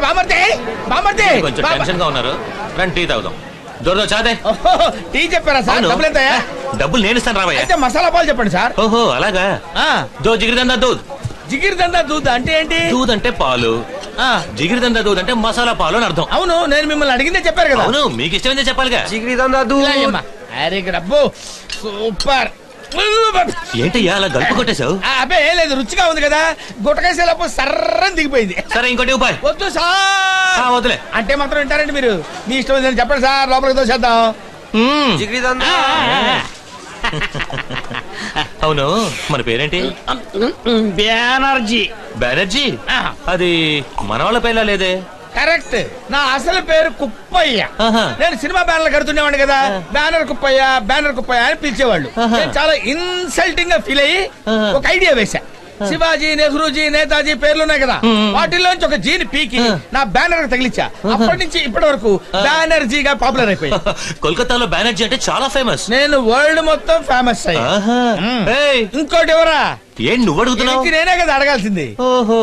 బామర్తి బామర్తి కొంచెం టెన్షన్ గా ఉన్నారు రండి టీ తాగుదాం దొరదో చాదే ఓహో, టీ చెప్పారా సార్ అవును. డబ్బులు ఎంతయ్యా డబ్బులు నేను ఇస్తాను రావయ్య అయితే మసాలా పాలు చెప్పండి సార్ ఓహో అలాగా ఆ, దో జిగిరిదందా దూద్ జిగిరి దందా దూద్ అంటే ఏంటి దూద్ అంటే పాలు ఆ, జిగిరిదందా దూద్ అంటే మసాలా పాలు అని అర్థం అవును నేను మిమ్మల్ని అడిగిందే చెప్పారు కదా అవును మీకు ఇష్టమైందే చెప్పాలిగా ఇలాగేమ్మా. అరే డబ్బు సూపర్ ఏంటయ్యా అలా గల్పు కొట్టేశావు ఆ, అబ్బే ఏం లేదు రుచిగా ఉంది కదా గుట్టకేసేలోపు సర్రని దిగిపోయింది సరే ఇంకోటి ఉపాయ్ వద్దు సార్ ఆ, వదిలే అంటే మాత్రం వింటారండి మీరు మీ ఇష్టం ఏంటని చెప్పండి సార్ లోపలికి దోసేద్దాం మ్మ్. ఆ, ఆ, అవును మన పేరేంటి ఆ. బెనర్జీ బెనర్జీ ఆ. అది మన వాళ్ళ పేర్లా లేదే కరెక్ట్ నా అసలు పేరు కుప్పయ్య ఆహా. నేను సినిమా బ్యానర్ కడుతుండేవాడిని కదా బ్యానర్ కుప్పయ్య బ్యానర్ కుప్పయ్య అని పిలిచేవాళ్ళు ఆహా. నేను చాలా ఇన్సల్టింగ్ గా ఫీల్ అయ్యి ఆహా. ఒక ఐడియా వేశా శివాజీ నెహ్రూజీ నేతాజీ పేర్లున్నాయి కదా మ్మ్. వాటిలోంచి ఒక జీని పీకి ఆ. నా బ్యానర్ తగిలిచ్చా అప్పటి నుంచి ఇప్పటి వరకు బ్యానర్జీగా పాపులర్ అయిపోయి కోల్కతాలో బెనర్జీ అంటే చాలా ఫేమస్ నేను వరల్డ్ మొత్తం ఫేమస్ అయ్యా ఆహా. మ్మ్. ఏయ్, ఇంకోటి ఎవరా ఏం నువ్వు అడుగుతున్నావు ఇది నేనే కదా అడగాల్సింది ఓహో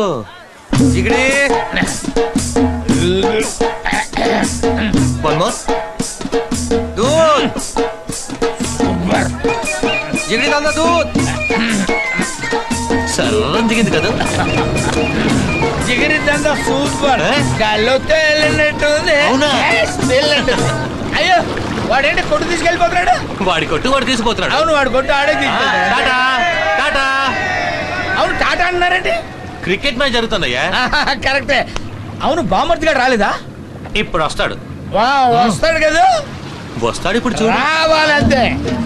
వన్ మోర్ సర్రం దిగింది కదా జిగిరిద్దంతా సూపర్ ఏ? గాల్లో తేలినట్టుంది అవునా? Yes, తేలినట్టుంది. అయ్యో వాడేంటి కొట్టు తీసుకెళ్ళిపోతున్నాడు వాడి కొట్టు వాడు తీసుకుపోతున్నాడు అవును వాడు కొట్టు ఆడే ఆ, తీసుకెళ్తాడు టాటా టాటా అవును టాటా అన్నారండి క్రికెట్ మ్యాచ్ జరుగుతుందయ్యా కరెక్టే అవును బామర్తి గారు రాలేదా ఇప్పుడు వస్తాడు వా వస్తాడు కదా వస్తాడు ఇప్పుడు చూడు రావాలంతే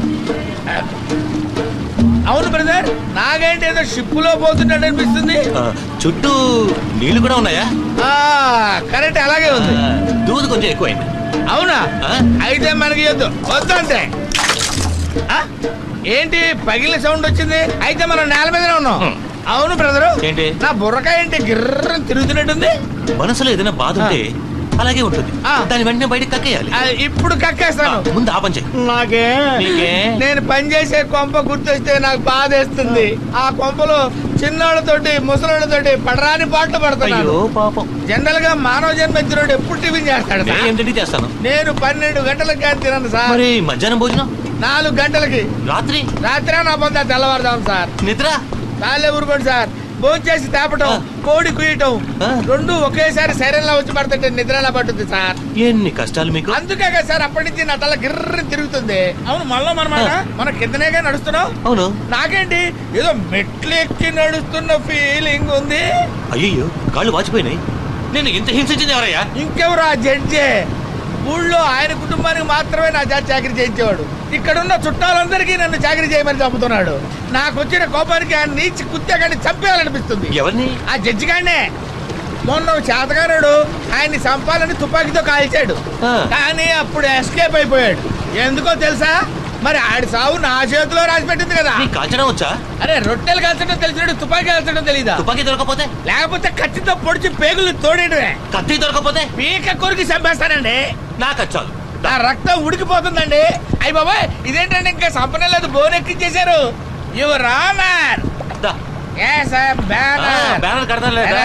అవును బ్రదర్ నాగేంటి ఏదో షిప్పులో పోతున్నాడు అనిపిస్తుంది ఆ, చుట్టూ నీళ్లు కూడా ఉన్నాయా ఆ కరెక్ట్ అలాగే ఉంది ఆ, దూది కొంచెం ఎక్కువైంది అవునా ఆ? అయితే మనకి వద్దు వద్దు అంటే ఆ? ఏంటి పగిలిన సౌండ్ వచ్చింది అయితే మనం నేల మీదనే ఉన్నాం హ్మ్. అవును బ్రదరు ఏంటి? నా బుర్రకాయ ఏంటి గిర్ర తిరుగుతున్నట్టుంది మనసులో ఏదైనా బాధ ఉంటే అలాగే ఉంటుంది ఆ. దాని వెంటనే బయటకు కక్కేయాలి ఆ, ఇప్పుడు ఆ, కక్కేస్తాను ముందు ఆ పని చెయ్యి నాకే నీకే? నేను పనిచేసే కొంప గుర్తొస్తే నాకు బాధేస్తుంది ఆ కొంపలో చిన్నోళ్ళతోటి ముసలోళ్ళతోటి పడరాని పాటలు పడుతున్నాను అయ్యో పాపం జనరల్ గా మానవ జన్మ ఎత్తినోడు ఎప్పుడు టిఫిన్ చేస్తాడు నేను సార్? ఏం తిండి చేస్తాను నేను పన్నెండు గంటలకు కానీ తినను సార్ మరి మధ్యాహ్నం భోజనం నాలుగు గంటలకి రాత్రి రాత్రి నా పొందా తెల్లవారుదాం సార్ నిద్ర చాలే ఊరుకోండి సార్ భోంచేసి తేపటం ఆ. కోడి కుయ్యటం ఆ. రెండు ఒకేసారి శరీరంలో వచ్చి పడుతుంటే నిద్రలా పట్టుద్ది సార్ ఎన్ని కష్టాలు మీకు అందుకే కదా సార్ అప్పటి నుంచి నా తల గిర్ర తిరుగుతుంది అవును మళ్ళా మనమాట మన కిందనేగా నడుస్తున్నావు అవును నాకేంటి ఏదో మెట్లు ఎక్కి నడుస్తున్న ఫీలింగ్ ఉంది అయ్యో కాళ్ళు వాచిపోయినాయి నేను ఇంత హింసించింది ఎవరయ్యా ఇంకెవరు ఆ జడ్జే ఊళ్ళో ఆయన కుటుంబానికి మాత్రమే నా జాతి చాకరీ చేయించేవాడు ఇక్కడున్న చుట్టాలందరికీ నన్ను చాకరీ చేయమని చంపుతున్నాడు నాకు వచ్చిన కోపానికి ఆయన నీచి కుత్తే కానీ చంపేయాలనిపిస్తుంది ఎవరిని ఆ జడ్జి గానే మొన్న ఓ చేతగానుడు ఆయన్ని చంపాలని తుపాకీతో కాల్చాడు ఆ. కానీ అప్పుడు ఎస్కేప్ అయిపోయాడు ఎందుకో తెలుసా మరి ఆడి సావు నా చేతిలో రాసి పెట్టింది కదా నీకు కాల్చడం వచ్చా అరే రొట్టెలు కాల్చడం తెలిసినట్టు తుపాకీ కాల్చడం తెలీదా తుపాకీ దొరకపోతే లేకపోతే కత్తితో పొడిచి పేగులు తోడేయడమే కత్తి దొరకపోతే పీక కొరికి చంపేస్తానండి నాకు వచ్చాలు నా రక్తం ఉడికిపోతుందండి అయ్యి బాబాయ్ ఇదేంటండి ఇంకా సంపనే లేదు బోన్ ఎక్కించేశారు యువర్ ఆనర్ దా. ఎస్ ఐ బ్యానర్ బ్యానర్ కడతాను లేదా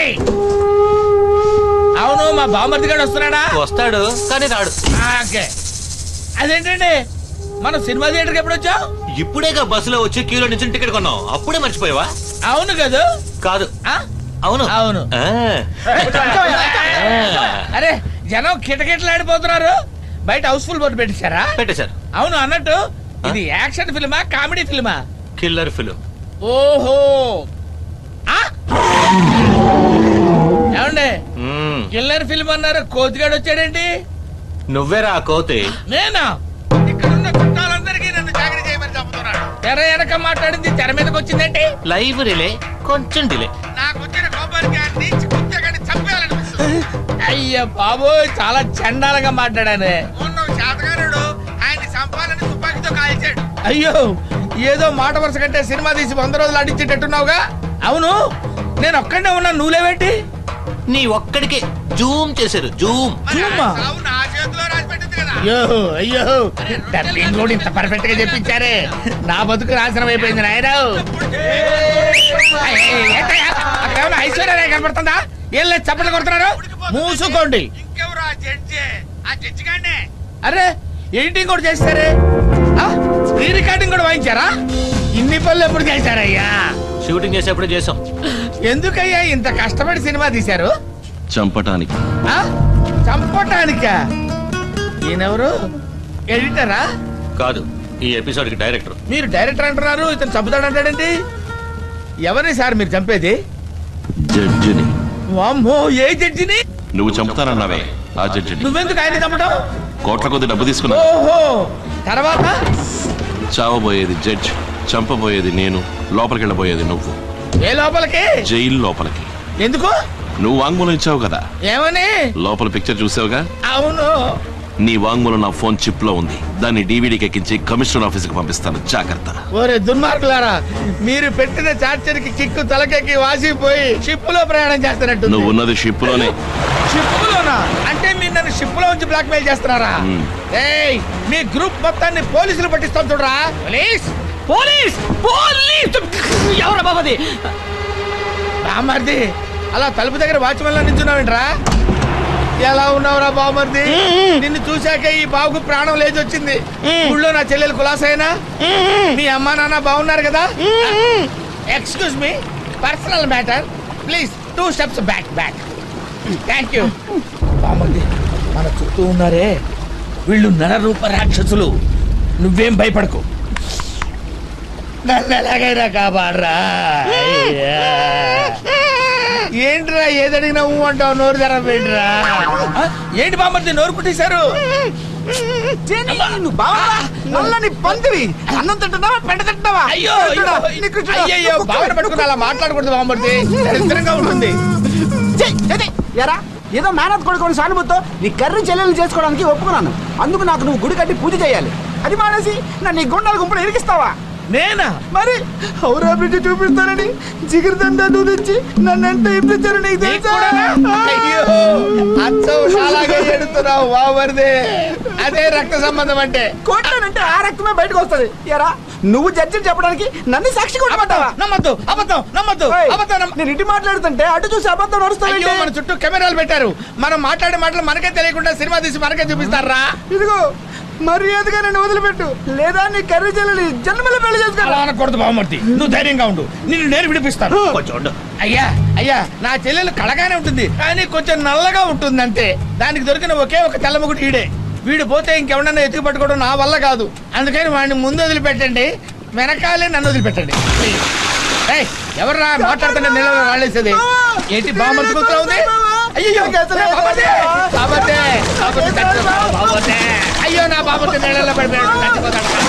అవును మా బామర్ది గారు వస్తున్నాడా వస్తాడు కానీ రాడు ఓకే అదేంటండి మనం సినిమా థియేటర్కి ఎప్పుడు వచ్చాం ఇప్పుడేగా బస్సులో వచ్చి క్యూలో నుంచి టికెట్ కొన్నాం అప్పుడే మర్చిపోయావా అవును కదా కాదు ఆ? అవును అవును ఆ. అరే జనం కిటకిటలాడిపోతున్నారు బయట హౌస్ఫుల్ బోర్డు పెట్టించారా పెట్టేశారు అవును అన్నట్టు ఇది యాక్షన్ ఫిల్మా కామెడీ ఫిల్మా కిల్లర్ ఫిలిం ఓహో ఆ? ఏమండి కిల్లర్ ఫిల్మ్ అన్నారు కోతిగాడు వచ్చాడేంటి నువ్వేరా ఆ కోతి నేనా ఇక్కడున్న చుట్టాలందరికీ నన్ను చాకరీ చేయమని చెప్తున్నాడు తెర వెనక మాట్లాడింది తెర మీదకి వచ్చిందేంటి లైవ్ రిలే కొంచెం డిలే నాకు వచ్చిన కోపానికి ఆ నీచి కుత్తే కానీ చంపేయాలనిపిస్తుంది అయ్య బాబోయ్ చాలా చండాలంగా మాట్లాడానే మొన్న ఒక చేతగారుడు ఆయన్ని చంపాలని తుపాకీతో కాల్చాడు అయ్యో ఏదో మాట వరుస కంటే సినిమా తీసి వంద రోజులు అడిచేటట్టున్నావుగా అవును నేను ఒక్కడే ఉన్నా నువ్వులేవేంటి నీ ఒక్కడికే జూమ్ చేశారు జూమ్ జూమా? అయ్యో అయ్యో డబ్బింగ్ కూడా ఇంత పర్ఫెక్ట్ గా చెప్పించారే నా బతుకు నాశనం అయిపోయింది నాయన ఐశ్వర్య కనపడుతుందా ఏళ్ళ చప్పట్లు కొడుతున్నారు మూసుకోండి ఇంకెవరు ఆ జడ్జి ఆ జడ్జి గానే అరే ఎడిటింగ్ కూడా చేస్తారే రీ రికార్డింగ్ కూడా వాయించారా ఇన్ని పనులు ఎప్పుడు చేశారయ్యా షూటింగ్ చేసేప్పుడే చేసాం ఎందుకయ్యా ఇంత కష్టపడి సినిమా తీశారు చంపటానికి ఆ? చంపటానికా ఈయనెవరు ఎడిటరా కాదు ఈ ఎపిసోడ్ కి డైరెక్టర్ మీరు డైరెక్టర్ అంటున్నారు ఇతను చంపుతాడంటాడండి ఎవరిని సార్ మీరు చంపేది జడ్జిని వామ్మో ఏ జడ్జిని నువ్వు చంపుతానన్నావే ఆ జడ్జిని నువ్వెందుకు ఆయన చంపటం కోట్ల కొద్ది డబ్బు తీసుకున్నా ఓహో తర్వాత చావబోయేది జడ్జ్ చంపబోయేది నేను లోపలికి వెళ్ళబోయేది నువ్వు ఏ లోపలికి జైలు లోపలికి ఎందుకు నువ్వు వాంగ్మూలం ఇచ్చావు కదా ఏమని లోపల పిక్చర్ చూసావుగా అవును నీ వాంగ్మూలం నా ఫోన్ చిప్ లో ఉంది దాన్ని డీవీడీకి ఎక్కించి కమిషనర్ ఆఫీస్ కి పంపిస్తాను జాగ్రత్త ఓరే దుర్మార్గులారా మీరు పెట్టిన చార్జర్కి కిక్కు తలకెక్కి వాసిపోయి షిప్ లో ప్రయాణం చేస్తున్నట్టు నువ్వు ఉన్నది షిప్ లోనే షిప్ లోనా అంటే మీరు నన్ను షిప్ లో ఉంచి బ్లాక్ మెయిల్ చేస్తున్నారా మ్మ్. ఏయ్ మీ గ్రూప్ మొత్తాన్ని పోలీసులు పట్టిస్తాం చూడరా పోలీస్ పోలీస్ పోలీస్ ఎవరు బాబది బామర్ది అలా తలుపు దగ్గర వాచ్మెన్ లా నించున్నావేంట్రా ఎలా ఉన్నావురా బామర్ది నిన్ను చూశాక ఈ బాబుకు ప్రాణం లేచి వచ్చింది ఊళ్ళో నా చెల్లెలు కులాసైనా మీ అమ్మా నాన్న బాగున్నారు కదా excuse me personal matter please two steps back back thank you బామర్ది మన చుట్టూ ఉన్నారే వీళ్ళు నరరూప రాక్షసులు నువ్వేం భయపడకు నన్ను ఎలాగైనా కాపాడరా అయ్యా. ఏంట్రా ఏదడిగినా ఊ అంటావు నోరు తెరవేంట్రా ఏంటి బామ్మర్ది నోరు కుట్టేశారు నువ్వు బావా నల్లని పందివి అన్నం తింటున్నావా పెంట తింటున్నావా అయ్యో తింటున్నా. అయ్యో, నీకు చూడా. అయ్యయ్యో బావన పట్టుకుని అలా మాట్లాడకూడదు బామ్మర్ది దరిద్రంగా ఉంటుంది చెయ్, చెయ్, చెయ్. ఎరా ఏదో మేనత్ కొడుకొని సానుభూతితో నీ కర్రీ చెల్లెలు చేసుకోవడానికి ఒప్పుకున్నాను అందుకు నాకు నువ్వు గుడి కట్టి పూజ చేయాలి అది మానేసి నన్ను నీ గుండాల గుంపులు ఇరికిస్తావా నేనా మరి ఔరా బ్రిడ్జ్ చూపిస్తానని జిగిరిదండా దూదించి నన్ను ఎంత ఇప్పించారు నీకు నీకు తెలుసా కూడా? అయ్యో అచ్చం అలాగే ఎడుతున్నావు బామ్మర్ది అదే రక్త సంబంధం అంటే కొట్టానంటే ఆ రక్తమే బయటకు వస్తది ఎరా నువ్వు జడ్జి చెప్పడానికి నన్ను సాక్షి అబద్ధం కొట్టమంటావా నమ్మద్దు అబద్ధం నమ్మద్దు ఏయ్, అబద్ధం నమ్మ- నేను ఇటు మాట్లాడుతుంటే అటు చూసి అబద్ధం అయ్యో నడుస్తావేంటి మన చుట్టూ కెమెరాలు పెట్టారు మనం మాట్లాడే మాటలు మనకే తెలియకుండా సినిమా తీసి మనకే చూపిస్తారా ఇదిగో మర్యాదగా నన్ను వదిలిపెట్టు లేదా నీ కర్రీ చెల్లెలు జన్మలో పెళ్లి అలా చేసుకో అనకూడదు బావమూర్తి నువ్వు ధైర్యంగా ఉండు నిన్ను నేను విడిపిస్తాను కొంచెం ఉండు. అయ్యా అయ్యా నా చెల్లెలు కళగానే ఉంటుంది కానీ కొంచెం నల్లగా ఉంటుంది అంతే దానికి దొరికిన ఒకే ఒక తెల్లముగుడు ఈడే వీడు పోతే ఇంకెవడన్నా ఎత్తుకు పట్టుకోవడం నా వల్ల కాదు అందుకని వాడిని ముందు వదిలిపెట్టండి వెనకాలే నన్ను వదిలిపెట్టండి ప్లీజ్. ఏయ్, ఎవర్రా మాట్లాడుతుంటే నీళ్ళలో రాళ్ళేసేది ఏంటి బామర్తి కూతురు ఉంది అయ్యో బాబతే బాబతే బాబతే అయ్యో నా బాబతే నీళ్ళలో పడిపోయాడు చచ్చిపోతాడు